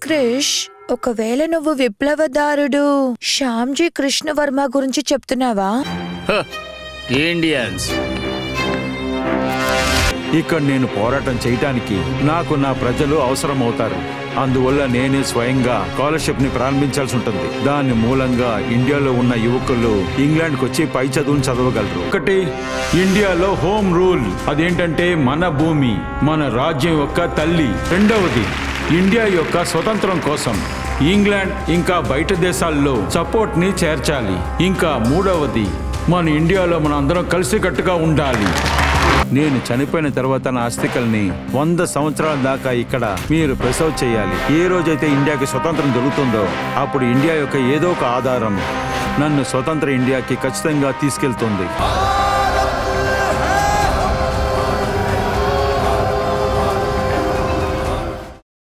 క్రిష్ ఒకవేళ నువ్వు విప్లవదారుడు శ్యామ్జీ కృష్ణవర్మ గురించి చెప్తున్నావా హ, ఇండియన్స్ ఇక్కడ నేను పోరాటం చేయటానికి నాకు నా ప్రజలు అవసరమవుతారు అందువల్ల నేనే స్వయంగా స్కాలర్షిప్ ని ప్రారంభించాల్సి ఉంటుంది దాని మూలంగా ఇండియాలో ఉన్న యువకులు ఇంగ్లాండ్కి వచ్చి పై చదువును చదవగలరు ఒకటి ఇండియాలో హోమ్ రూల్ అదేంటంటే మన భూమి మన రాజ్యం యొక్క తల్లి రెండవది ఇండియా యొక్క స్వతంత్రం కోసం ఇంగ్లాండ్ ఇంకా బయట దేశాల్లో సపోర్ట్ ని చేర్చాలి ఇంకా మూడవది మన ఇండియాలో మన అందరం కలిసికట్టుగా ఉండాలి నేను చనిపోయిన తర్వాత నా అస్థికల్ని వంద సంవత్సరాల దాకా ఇక్కడ మీరు ప్రిసర్వ్ చేయాలి ఏ రోజైతే ఇండియాకి స్వతంత్రం దొరుకుతుందో అప్పుడు ఇండియా యొక్క ఏదో ఒక ఆధారం నన్ను స్వతంత్ర ఇండియాకి ఖచ్చితంగా తీసుకెళ్తుంది